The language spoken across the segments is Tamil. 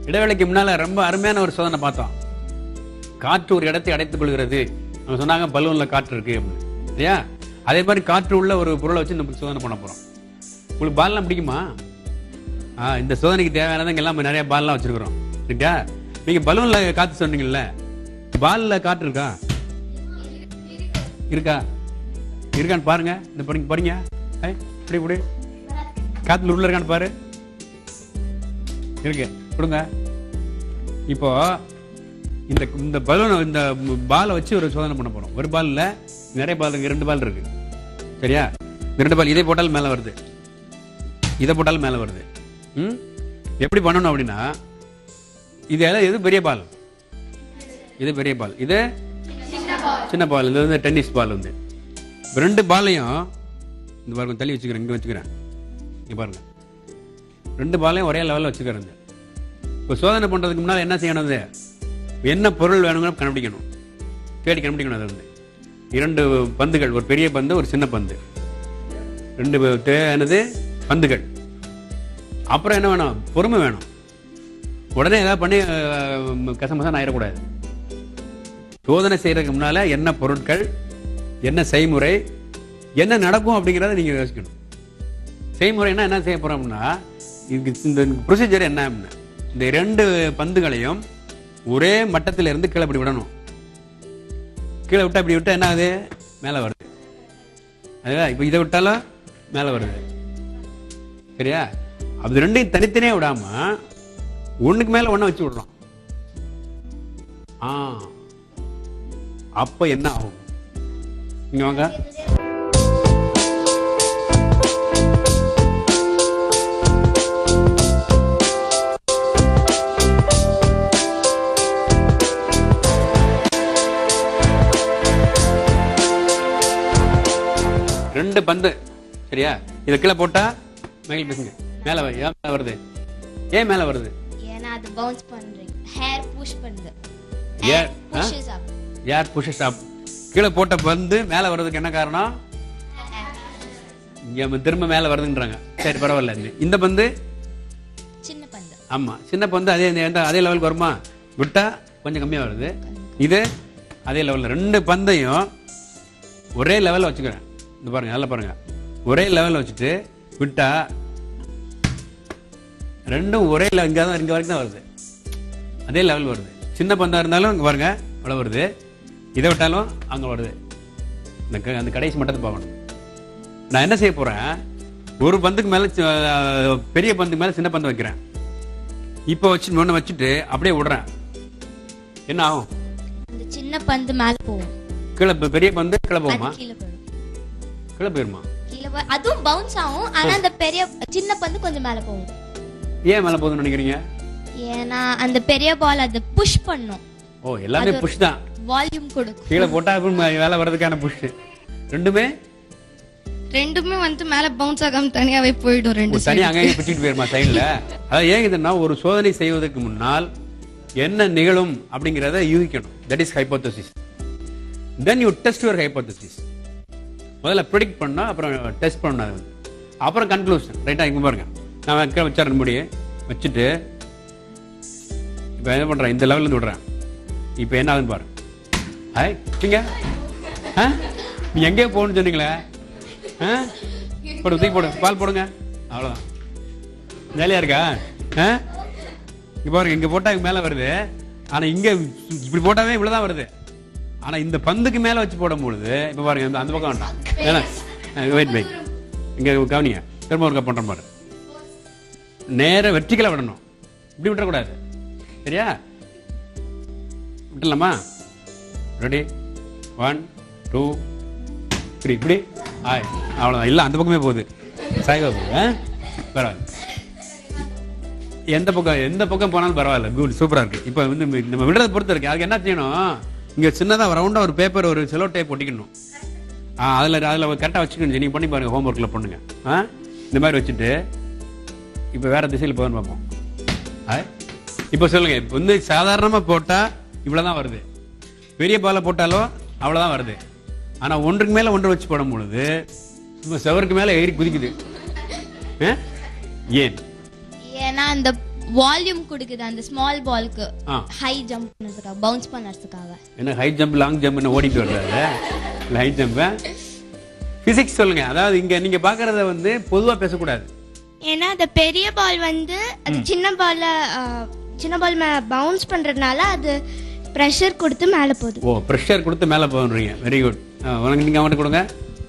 இடைவேளைக்கு முன்னால ரொம்ப அருமையான ஒரு சோதனை பார்த்தோம் காற்று ஒரு இடத்தை அடைத்துக் கொள்கிறது அவங்க சொன்னாங்க பலூன்ல காற்று இருக்கு அப்படின்னு இல்லையா அதே மாதிரி காற்று உள்ள ஒரு பொருளை வச்சு நம்ம சோதனை பண்ண போறோம் உங்களுக்கு பால்லாம் பிடிக்குமா ஆ இந்த சோதனைக்கு தேவையானதுங்க எல்லாம் நிறைய பால்லாம் வச்சிருக்கிறோம் இருக்கா நீங்க பலூன்ல காத்து சொன்னீங்கல்ல பால்ல காற்று இருக்கா இருக்கா இருக்கான்னு பாருங்க இந்த படிங்க படிங்க ஏய், இப்படி இப்படி காத்துல உள்ள இருக்கான்னு பாரு இருக்கு கொடுங்க இப்போ இந்த இந்த பலூனை இந்த பாலை வச்சு ஒரு சோதனை பண்ண போறோம் ஒரு பால் இல்ல நிறைய பால் இருக்கு ரெண்டு பால் இருக்கு சரியா இந்த ரெண்டு பால் இதை போட்டாலும் மேல வருது இதை போட்டாலும் மேல வருது ம் எப்படி பண்ணணும் அப்படின்னா இது எல்லாம் எது பெரிய பால் இது பெரிய பால் இது சின்ன பால் இது வந்து டென்னிஸ் பால் வந்து இப்ப ரெண்டு பாலையும் இந்த பாருங்க தள்ளி வச்சுக்கிறேன் இங்க வச்சுக்கிறேன் இங்க பாருங்க ரெண்டு பாலையும் ஒரே லெவலில் வச்சுக்கிறேன் இப்போ சோதனை பண்றதுக்கு முன்னால் என்ன செய்யணும் இது என்ன பொருள் வேணும்னு கண்டுபிடிக்கணும் தேடி கண்டுபிடிக்கணும் அது வந்து இரண்டு பந்துகள் ஒரு பெரிய பந்து ஒரு சின்ன பந்து ரெண்டு ப- தேவையானது பந்துகள் அப்புறம் என்ன வேணும் பொறுமை வேணும் உடனே ஏதாவது பண்ணி அஹ், கசமசம் ஆயிடக்கூடாது சோதனை செய்யறதுக்கு முன்னால என்ன பொருட்கள் என்ன செய்முறை என்ன நடக்கும் அப்படிங்கிறத நீங்க யோசிக்கணும் செய்முறைனா என்ன செய்ய போறோம் அப்படின்னா இதுக்கு இந்த ப்ரொசீஜர் என்ன அப்படின்னா இந்த ரெண்டு பந்துகளையும் ஒரே மட்டத்தில் இருந்து கீழே இப்படி விடணும் கீழே விட்டா இப்படி விட்டா என்ன ஆகுது மேலே வருது அதுதான் இப்போ இதை விட்டாலும் மேலே வருது சரியா அது ரெண்டையும் தனித்தனியாக விடாம ஒண்ணுக்கு மேல ஒண்ண வச்சு விடுறோம் ஆ அப்ப என்ன ஆகும் இங்க வாங்க ரெண்டு பந்து சரியா இதை கீழே போட்டா மகிழ் பேசுங்க மேல வை ஏன் மேல வருது ஏன் மேல வருது ஏன்னா அது பவுன்ஸ் பண்றீங்க ஹேர் புஷ் பண்ணுது ஏன் ஆ? pushes up யார் புஷஸ் அப் கீழே போட்ட பந்து மேல வர்றதுக்கு என்ன காரணம் இங்க திரும்ப மேல வருதுன்றாங்க சரி பரவாயில்ல இந்த- இந்த பந்து சின்ன பந்து ஆமா சின்ன பந்து அதே இந்த- அதே லெவலுக்கு வருமா விட்டா கொஞ்சம் கம்மியா வருது இது அதே லெவல்ல ரெண்டு பந்தையும் ஒரே லெவல்ல வச்சுக்கிறேன் இந்த பாருங்க நல்லா பாருங்க ஒரே லெவல்ல வச்சுட்டு விட்டா ரெண்டும் ஒரே level, இங்க தான் இங்க வரைக்கும் தான் வருது அதே லெவல் வருது சின்ன பந்தா இருந்தாலும் இங்க பாருங்க அவ்வளவு வருது இதை விட்டாலும் அங்க வருது இந்த க- அந்த கடைசி மட்டத்தை பார்க்கணும் நான் என்ன செய்ய போறேன் ஒரு பந்துக்கு மேல சி- அஹ், பெரிய பந்துக்கு மேல சின்ன பந்து வைக்கிறேன் இப்போ வச்சு ஒன்று வச்சுட்டு அப்படியே விடுறேன் என்ன ஆகும் அந்த சின்ன பந்து மேல போகும் கீழே பெ- பெரிய பந்து கீழே போகுமா அது கீழே போயிடும் கீழே போயிருமா கீழே போய் அதுவும் பவுன்ஸ் ஆகும் ஆனா அந்த பெரிய சின்ன பந்து கொஞ்சம் மேல போகும் ஏன் மேலே போகுதுன்னு நினைக்கிறீங்க ஏன்னா அந்த பெரிய பால் அதை புஷ் பண்ணும் ஓ எல்லாமே புஷ் தான் வால்யூம் கொடுக்கும் கீழே போட்டா அப்புறம் வேலை வர்றதுக்கான புஷ் ரெண்டுமே ரெண்டுமே வந்து மேல பவுன்ஸ் ஆகாம தனியாவே போயிடும் ரெண்டு ஒரு தனியாக அங்கேயே பிச்சுட்டு போயிருமா சைடில் அதாவது ஏன் இதுன்னா ஒரு சோதனை செய்வதற்கு முன்னால் என்ன நிகழும் அப்படிங்கிறத யூகிக்கணும் that is hypothesis then you test your hypothesis முதல்ல ப்ரிடிக்ட் பண்ணா அப்புறம் டெஸ்ட் பண்ணணும் அது வந்து. அப்புறம் கன்க்ளூஷன் ரைட்டா இங்க பாருங்க நான் வைக்க வச்சிடறேன் முடி வச்சுட்டு இப்போ என்ன பண்றேன் இந்த லெவல்ல இருந்து விடுறேன் இப்போ என்ன ஆகுதுன்னு பாரு ஹாய் நீங்க ஆ நீ எங்கே போகணும்னு சொன்னீங்களே ஆ போடு தூக்கி போடு பால் போடுங்க அவ்வளோதான் ஜாலியா இருக்கா ஆ இங்க பாருங்க இங்க போட்டா இங்க மேல வருது ஆனா இங்க இப்படி போட்டாவே இவ்வளவுதான் வருது ஆனா இந்த பந்துக்கு மேல வச்சு போடும் பொழுது இப்ப பாருங்க இந்த- அந்த பக்கம் வேண்டாம் ஏன்னா வெயிட் வெயிட் இங்க கவனிங்க திரும்ப ஒரு பண்ற பாரு நேர வெற்றிக்கல விடணும் இப்படி விட்டுறக்கூடாது சரியா விட்டுலாமா ரெடி ஒன் டூ த்ரீ இப்படி ஆய் அவ்வளோதான் இல்லை அந்த பக்கமே போகுது சாய்வா போகுது ஆ? பரவாயில்ல எந்த பக்கம் எந்த பக்கம் போனாலும் பரவாயில்ல குட் சூப்பரா இருக்கு இப்போ வந்து மி- நம்ம விடுறத பொறுத்து இருக்கு அதுக்கு என்ன செய்யணும் இங்க சின்னதா ரவுண்டா ஒரு பேப்பர் ஒரு செலோ டேப் ஒட்டிக்கணும் ஆ அதுல அதுல கரெக்டா வச்சுக்கணும் நீங்க பண்ணி பாருங்க ஹோம்ஒர்க்ல பண்ணுங்க ஆ இந்த மாதிரி வச்சுட்டு இப்போ வேற திசையில் போகணும் பார்ப்போம் ஆ? இப்போ சொல்லுங்க இப்போ வந்து சாதாரணமா போட்டா இவ்வளவுதான் வருது பெரிய பாலை போட்டாலும் அவ்வளவுதான் வருது ஆனா ஒன்றுக்கு மேல ஒன்று வச்சு போடும் பொழுது சும்மா செவருக்கு மேல ஏறி குதிக்குது ஆ? ஏன் ஏன்னா அந்த வால்யூம் கொடுக்குது அந்த ஸ்மால் பால்க்கு ஆ. ஹை ஜம்ப் பண்ணதுக்காக பவுன்ஸ் பண்ணறதுக்காக என்ன ஹை ஜம்ப் லாங் ஜம்ப் என்ன ஓடிட்டு வர்றாரு ஹை ஜம்ப் பிசிக்ஸ் சொல்லுங்க அதாவது இங்க நீங்க பாக்குறத வந்து பொதுவா பேசக்கூடாது ஏன்னா அந்த பெரிய பால் வந்து அது சின்ன பால்ல சின்ன பால் மேல பவுன்ஸ் பண்றதுனால அது ப்ரெஷர் கொடுத்து மேல போகுது ஓ ப்ரெஷர் கொடுத்து மேல போடுறீங்க வெரி குட் உனக்கு நீங்க அவன்கிட்ட கொடுங்க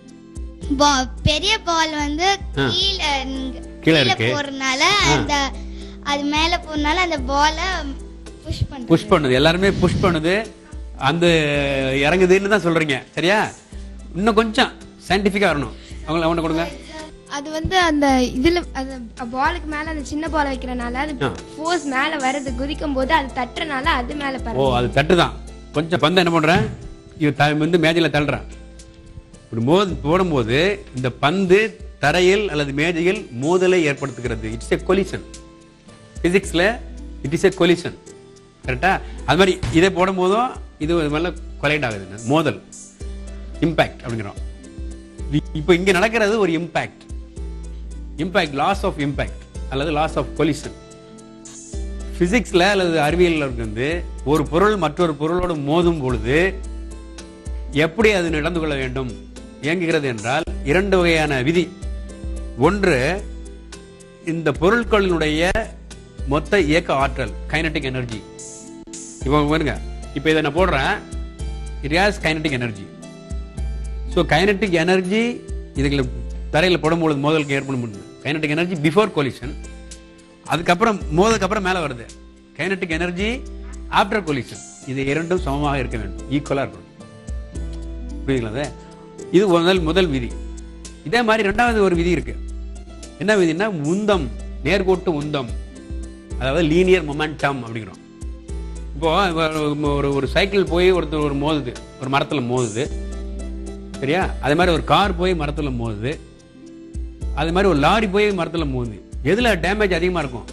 பா- பெரிய பால் வந்து ஆ. கீழே கீழே இருக்கு. போறதுனால அந்த அது மேல போறதுனால அந்த பால புஷ் பண்ண புஷ் பண்ணுது எல்லாருமே புஷ் பண்ணுது அந்த இறங்குதுன்னு தான் சொல்றீங்க சரியா இன்னும் கொஞ்சம் சயின்டிஃபிக்கா வரணும் அவங்கள அவனை கொடுங்க அது வந்து அந்த இதுல அந்த பாலுக்கு மேல அந்த சின்ன பால் வைக்கிறனால அது ஆ. ஃபோர்ஸ் மேல வருது குதிக்கும் போது அது தட்டுறனால அது மேல ஓ பறக்கும் அது தட்டுதான் கொஞ்சம் பந்தை என்ன பண்றேன் இது த- வந்து மேஜையில தள்ளுறேன் இப்படி மோது போடும்போது இந்த பந்து தரையில் அல்லது மேஜையில் மோதலை ஏற்படுத்துகிறது இட்ஸ் எ கொலிஷன் பிசிக்ஸ்ல இட் இஸ் எ கொலிஷன் கரெக்டா அது மாதிரி இதை போடும் போதும் இது மேல கொலைட் ஆகுது மோதல் இம்பாக்ட் அப்படிங்கிறோம் இ- இப்போ இங்க நடக்கிறது ஒரு impact impact loss of impact அல்லது லாஸ் ஆஃப் கொலிஷன் பிசிக்ஸ்ல அல்லது அறிவியல்ல வந்து ஒரு பொருள் மற்றொரு பொருளோடு மோதும் பொழுது எப்படி அது நடந்து கொள்ள வேண்டும் இயங்குகிறது என்றால் இரண்டு வகையான விதி ஒன்று இந்த பொருட்களினுடைய மொத்த இயக்க ஆற்றல் கைனட்டிக் எனர்ஜி இப்போ பாருங்க இப்போ இதை நான் போடுறேன் it has kinetic energy so kinetic energy இதுகளை தரையில் போடும்பொழுது மோதலுக்கு ஏற்படும் கைனட்டிக் எனர்ஜி பிஃபோர் கொலிஷன் அதுக்கப்புறம் மோதலுக்கு அப்புறம் மேலே வருது கைனட்டிக் எனர்ஜி ஆஃப்டர் கொலிஷன் இது இரண்டும் சமமாக இருக்க வேண்டும் ஈக்குவலாக இருக்கணும் புரியுதுங்களா அது? இது முதல் முதல் விதி இதே மாதிரி ரெண்டாவது ஒரு விதி இருக்கு என்ன விதினா உந்தம் நேர்கோட்டு உந்தம் அதாவது லீனியர் மொமெண்டம் அப்படிங்கிறோம் இப்போ ஒரு ஒரு சைக்கிள் போய் ஒருத்தர் ஒரு மோதுது ஒரு மரத்துல மோதுது சரியா அதே மாதிரி ஒரு கார் போய் மரத்துல மோதுது அது மாதிரி ஒரு லாரி போய் மரத்துல மோதுது எதுல டேமேஜ் அதிகமா இருக்கும்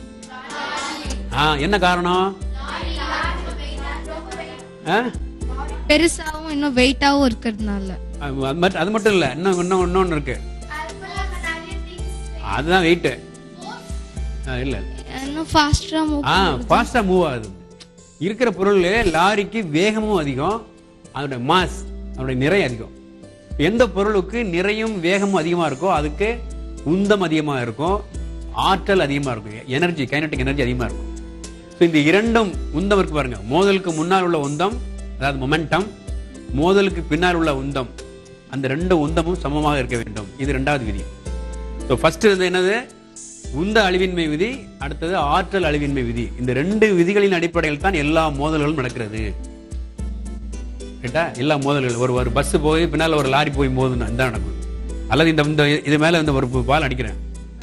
ஆ என்ன காரணம் ஆ? பெருசாவும் இன்னும் வெயிட்டாவும் இருக்கிறதுனால அது மட்- அது மட்டும் இல்ல இன்னும் இன்னும் இன்னொன்னு இருக்கு அதுதான் வெயிட் இல்ல இன்னும் ஃபாஸ்டா மூவ் ஆ ஃபாஸ்டா மூவ் ஆகுது இருக்கிற பொருள் லாரிக்கு வேகமும் அதிகம் அதோட மாஸ் அதோட நிறை அதிகம் எந்த பொருளுக்கு நிறையும் வேகமும் அதிகமா இருக்கோ அதுக்கு உந்தம் அதிகமா இருக்கும் ஆற்றல் அதிகமா இருக்கும் எனர்ஜி கைனட்டிக் எனர்ஜி அதிகமா இருக்கும் ஸோ இந்த இரண்டும் உந்தம் இருக்கு பாருங்க மோதலுக்கு முன்னால் உள்ள உந்தம் அதாவது மொமெண்டம் மோதலுக்கு பின்னால் உள்ள உந்தம் அந்த ரெண்டு உந்தமும் சமமாக இருக்க வேண்டும் இது ரெண்டாவது விதி ஸோ ஃபர்ஸ்ட் வந்து என்னது உந்த அழிவின்மை விதி அடுத்தது ஆற்றல் அழிவின்மை விதி இந்த ரெண்டு விதிகளின் அடிப்படையில் தான் எல்லா மோதல்களும் நடக்கிறது ரைட்டா எல்லா மோதல்கள் ஒரு ஒரு பஸ் போய் பின்னால ஒரு லாரி போய் மோதுனா தான் நடக்கும் அல்லது இந்த இந்த இது மேல இந்த ஒரு பால் அடிக்கிறேன்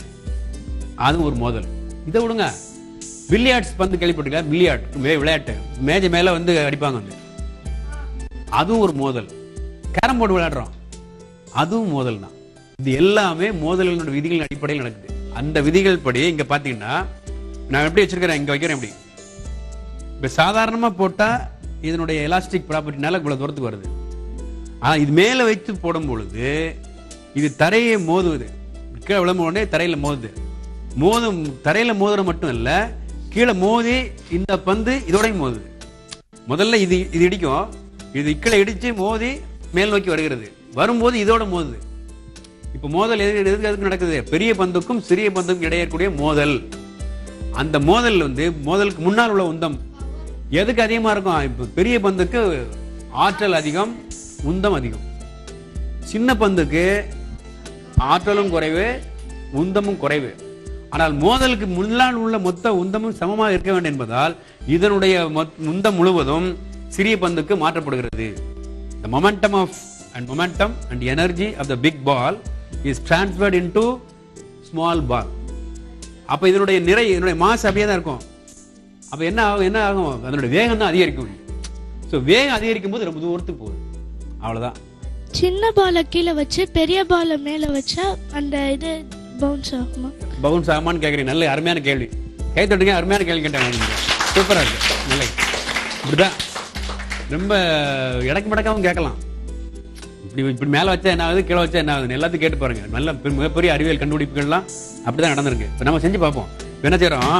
அது ஒரு மோதல் இதை விடுங்க பில்லியார்ட்ஸ் பந்து கேள்விப்பட்டிருக்கா பில்லியார்ட் விளையாட்டு மேஜை மேல வந்து அடிப்பாங்க வந்து அதுவும் ஒரு மோதல் கேரம் போர்டு விளையாடுறோம் அதுவும் மோதல் தான் இது எல்லாமே மோதல்களோட விதிகளின் அடிப்படையில் நடக்குது அந்த விதிகள் படி இங்க பாத்தீங்கன்னா நான் எப்படி வச்சிருக்கிறேன் இங்க வைக்கிறேன் எப்படி இப்ப சாதாரணமா போட்டா இதனுடைய எலாஸ்டிக் ப்ராப்பர்ட்டினால இவ்வளவு தூரத்துக்கு வருது ஆனா இது மேல வைத்து போடும் பொழுது இது தரையை மோதுவது கீழே விழும்ப உடனே தரையில மோதுது மோதும் தரையில மோதுற மட்டும் இல்ல கீழே மோதி இந்த பந்து இதோடயும் மோதுது முதல்ல இது இது இடிக்கும் இது இக்கலை இடிச்சு மோதி மேல் நோக்கி வருகிறது வரும்போது இதோட மோதுது இப்ப மோதல் எது எதுக்கு எதுக்கு நடக்குது பெரிய பந்துக்கும் சிறிய பந்துக்கும் இடையே இருக்கக்கூடிய மோதல் அந்த மோதல் வந்து மோதலுக்கு முன்னால் உள்ள உந்தம் எதுக்கு அதிகமா இருக்கும் இப்ப பெரிய பந்துக்கு ஆற்றல் அதிகம் உந்தம் அதிகம் சின்ன பந்துக்கு ஆற்றலும் குறைவு உந்தமும் குறைவு ஆனால் மோதலுக்கு முன்னால் உள்ள மொத்த உந்தமும் சமமாக இருக்க வேண்டும் என்பதால் இதனுடைய மொத்- உந்தம் முழுவதும் சிறிய பந்துக்கு மாற்றப்படுகிறது the momentum of and momentum and energy of the big ball is transferred into small ball அப்ப இதனுடைய நிறை இதனுடைய மாஸ் அப்படியே தான் இருக்கும் அப்ப என்ன ஆகும் என்ன ஆகும் அதனுடைய வேகம் தான் அதிகரிக்கும் ஸோ வேகம் அதிகரிக்கும் போது ரொம்ப தூரத்துக்கு போகுது அவ்வளவுதான் சின்ன பாலை கீழே வச்சு பெரிய பாலை மேல வச்சா அந்த இது பவுன்ஸ் ஆகுமா பவுன்ஸ் ஆகுமான்னு கேட்குறீங்க நல்ல அருமையான கேள்வி கை தட்டுங்க அருமையான கேள்வி கேட்டாங்க சூப்பரா இருக்கு நல்ல இப்படிதான் ரொம்ப இடக்கு மடக்காவும் கேட்கலாம் இப்படி இப்படி மேல வச்சா என்ன ஆகுது கீழே வச்சா என்ன ஆகுது எல்லாத்தையும் கேட்டு பாருங்க நல்ல பெ- மிகப்பெரிய அறிவியல் கண்டுபிடிப்புகள்லாம் அப்படிதான் நடந்திருக்கு இப்போ நம்ம செஞ்சு பார்ப்போம் இப்ப என்ன செய்றோம்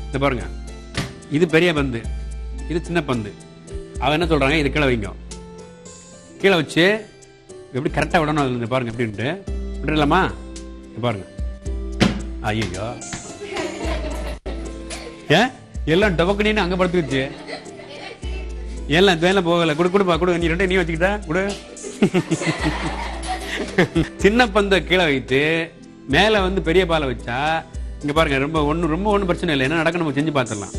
இந்த பாருங்க இது பெரிய பந்து இது சின்ன பந்து அவன் என்ன சொல்றாங்க இது கீழே வைங்க கீழே வச்சு எப்படி கரெக்டாக விடணும் அதுல இருந்து பாருங்க எப்படின்ட்டு விட்டுலாமா இது பாருங்க ஐயோ ஏன் எல்லாம் டொபக்கணின்னு அங்க படுத்துக்கிச்சு எல்லாம் வேலை போகல குடு குடுப்பா குடு நீ ரெண்டு நீ வச்சுக்கிட்டா குடு சின்ன பந்தை கீழே வைத்து மேல வந்து பெரிய பாலை வச்சா இங்க பாருங்க ரொம்ப ஒண்ணு ரொம்ப ஒண்ணும் பிரச்சனை இல்லை என்ன நடக்க நம்ம செஞ்சு பார்த்துடலாம்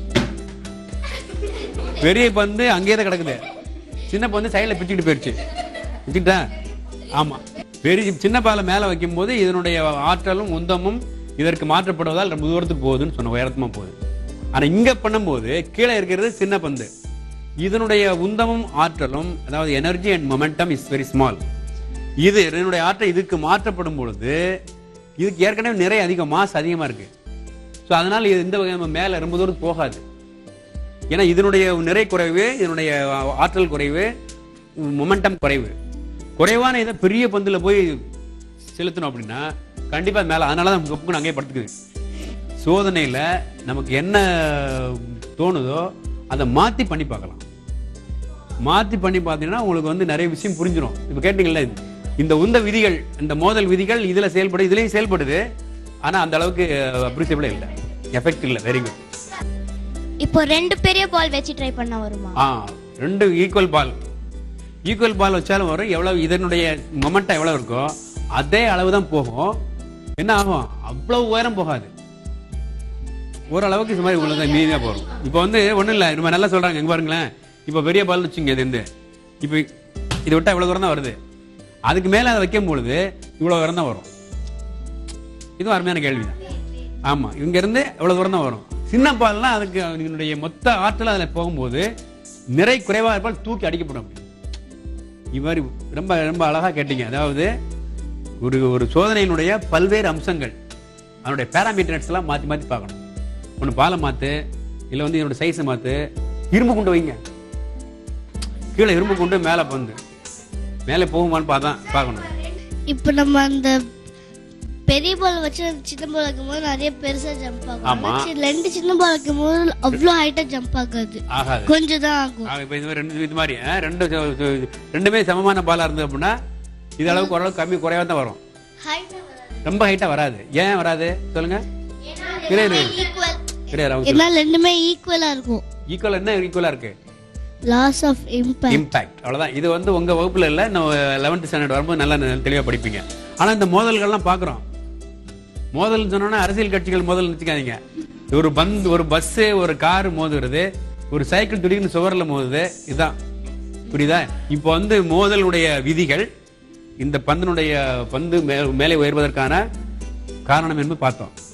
பெரிய பந்து அங்கேயே தான் கிடக்குது சின்ன பந்து சைடுல பிச்சுக்கிட்டு போயிடுச்சு பிச்சுக்கிட்டா ஆமா பெரிய சின்ன பாலை மேல வைக்கும் போது இதனுடைய ஆற்றலும் உந்தமும் இதற்கு மாற்றப்படுவதால் ரொம்ப தூரத்துக்கு போகுதுன்னு சொன்ன உயரத்துமா போகுது ஆனா இங்க பண்ணும்போது கீழே இருக்கிறது சின்ன பந்து இதனுடைய உந்தமும் ஆற்றலும் அதாவது energy and momentum is very small இது இதனுடைய ஆற்றல் இதுக்கு மாற்றப்படும் பொழுது இதுக்கு ஏற்கனவே நிறைய அதிகம் மாஸ் அதிகமா இருக்கு ஸோ அதனால இது இந்த வகை நம்ம மேல ரொம்ப தூரம் போகாது ஏன்னா இதனுடைய நிறை குறைவு இதனுடைய ஆற்றல் குறைவு மொமெண்டம் குறைவு குறைவான இதை பெரிய பந்துல போய் செலுத்தணும் அப்படின்னா கண்டிப்பா மேல அதனால தான் கப்புக்கு அங்கேயே படுத்துக்குது சோதனையில நமக்கு என்ன தோணுதோ அதை மாத்தி பண்ணி பார்க்கலாம் மாத்தி பண்ணி பார்த்தீங்கன்னா உங்களுக்கு வந்து நிறைய விஷயம் புரிஞ்சிடும் இப்போ கேட்டீங்கல்ல இந்த உந்த விதிகள் இந்த மோதல் விதிகள் இதுல செயல்படு இதுலயும் செயல்படுது ஆனா அந்த அளவுக்கு அப்ரிசியபிளே இல்லை எஃபெக்ட் இல்லை வெரி குட் இப்போ ரெண்டு பெரிய பால் வச்சு ட்ரை பண்ணா வருமா ஆ ரெண்டு ஈக்குவல் பால் ஈக்குவல் பால் வச்சாலும் வரும் எவ்வளவு இதனுடைய மொமெண்டம் எவ்வளவு இருக்கோ அதே அளவு தான் போகும் என்ன ஆகும் அவ்வளவு உயரம் போகாது ஓரளவுக்கு இது மாதிரி உங்களுக்கு மீதியா போகும் இப்போ வந்து ஒண்ணும் இல்ல ரொம்ப நல்லா சொல்றாங்க எங்க பாருங்களேன் இப்போ பெரிய பால் வச்சுங்க இது இருந்து இப்போ இது விட்டா இவ்வளவு தூரம் தான் வருது அதுக்கு மேல அதை வைக்கும் பொழுது இவ்வளவு தூரம் தான் வரும் இதுவும் அருமையான கேள்விதான் ஆமா இங்க இருந்து எவ்வளவு தூரம் தான் வரும் சின்ன பால்லாம் அதுக்கு இதனுடைய மொத்த ஆற்றல் அதுல போகும்போது நிறை குறைவா இருப்பால் தூக்கி அடிக்கப்படும் இவ்வாறு ரொம்ப ரொம்ப அழகா கேட்டீங்க அதாவது ஒரு ஒரு சோதனையினுடைய பல்வேறு அம்சங்கள் அதனுடைய பேராமீட்டர்ஸ் எல்லாம் மாத்தி மாத்தி பார்க்கணும் ஒன்று பாலை மாத்து இல்லை வந்து இதனோட சைஸை மாத்து இரும்பு கொண்டு வைங்க கீழே இரும்பு கொண்டு மேலே பந்து மேலே போகுமான்னு பார்த்தா பார்க்கணும் இப்போ நம்ம அந்த பெரிய பால் வச்சு அந்த சின்ன பால் வைக்கும்போது நிறைய பெருசா ஜம்ப் ஆகும் ஆமா. ஆனா சி- ரெண்டு சின்ன பால் வைக்கும்போது அவ்வளோ ஹைட்டா ஜம்ப் ஆகாது ஆகாது கொஞ்சம் தான் ஆகும் ஆக, இப்ப இது மாதிரி ரெண்டு இது மாதிரி ஆ, ரெண்டு ச- ச- ரெண்டுமே சமமான பாலா இருந்தது அப்படின்னா இது அளவுக்கு ஓரளவுக்கு கம்மி குறைவா தான் வரும் ரொம்ப ஹைட்டா வராது ஏன் வராது சொல்லுங்க கிடையாது கிடையாது அவங்க ஏன்னா ரெண்டுமே ஈக்குவலா இருக்கும் ஈக்குவல் என்ன ஈக்குவலா இருக்கு லாஸ் ஆஃப் இம்பாக்ட் இம்பாக்ட் அவ்வளவுதான் இது வந்து உங்க வகுப்புல இல்ல நம்ம லெவன்த் ஸ்டாண்டர்ட் வரும்போது நல்லா ந- தெளிவா படிப்பீங்க ஆனா இந்த மோதல்கள்லாம் பாக்குறோம் மோதல் சொன்னோன்னா அரசியல் கட்சிகள் மோதல் நினைச்சுக்காதீங்க ஒரு பந்து ஒரு பஸ் ஒரு கார் மோதுறது ஒரு சைக்கிள் திடீர்னு சுவர்ல மோதுது இதுதான் புரியுதா இப்போ வந்து மோதலுடைய விதிகள் இந்த பந்தினுடைய பந்து மே- மேலே உயர்வதற்கான காரணம் என்று பார்த்தோம்